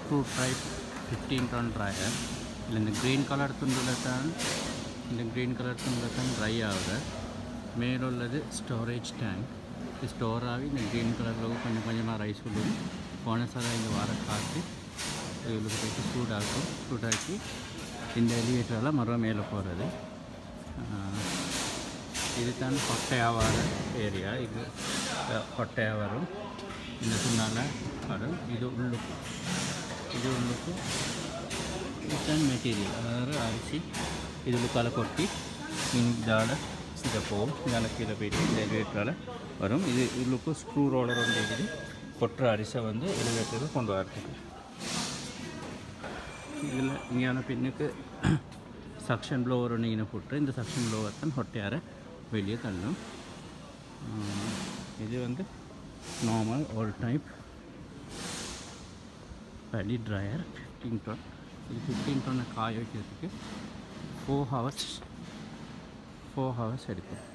screw type fifteen ton dryer இல்லை இந்த green colour துண்டில் தான் இந்த க்ரீன் கலர் துண்டில் தான் ட்ரை ஆகுது மேலுள்ளது ஸ்டோரேஜ் டேங்க் இது ஸ்டோர் ஆகி இந்த க்ரீன் கலரில் கொஞ்சம் கொஞ்சமாக ரைஸ் விடும் போன சார் இங்கே வர காற்று இவளுக்கு போயிட்டு சூடாக்கும் சூடாக்கி இந்த எலிவேட்டரால் மரம் மேலே போகிறது இது தான் கொட்டையாக வர ஏரியா இது அஹ், கொட்டையாக வரும் இந்த பின்னால் வரும் இது உள்ளுக்கு இது உள்ளுக்கு இதுதான் மெட்டீரியல் அதாவது அரிசி இது உள்ளுக்கால கொட்டி இதால் இதை போகும் இதால் கீழே போயிட்டு இந்த எலிவேட்டரால் வரும் இது உள்ளுக்கு ஸ்க்ரூ ரோலர் வந்து இருக்குது கொட்டுற அரிசை வந்து எலிவேட்டருக்கு கொண்டு வரதுக்கு இதில் இங்கேயான பின்னுக்கு சக்ஷன் ப்ளோவர் ஒன்று இங்கே போட்டு இந்த சக்ஷன் ப்ளோவர் தான் ஹொட்டையார வெளியே தள்ளும் ஆஹ் இது வந்து நார்மல் ஆல் டைப் படி ட்ரையர் ஃபிஃப்டீன் டன் இது ஃபிஃப்டீன் டன்னை காய வைக்கிறதுக்கு ஃபோர் ஹவர்ஸ் ஃபோர் ஹவர்ஸ் எடுக்கும்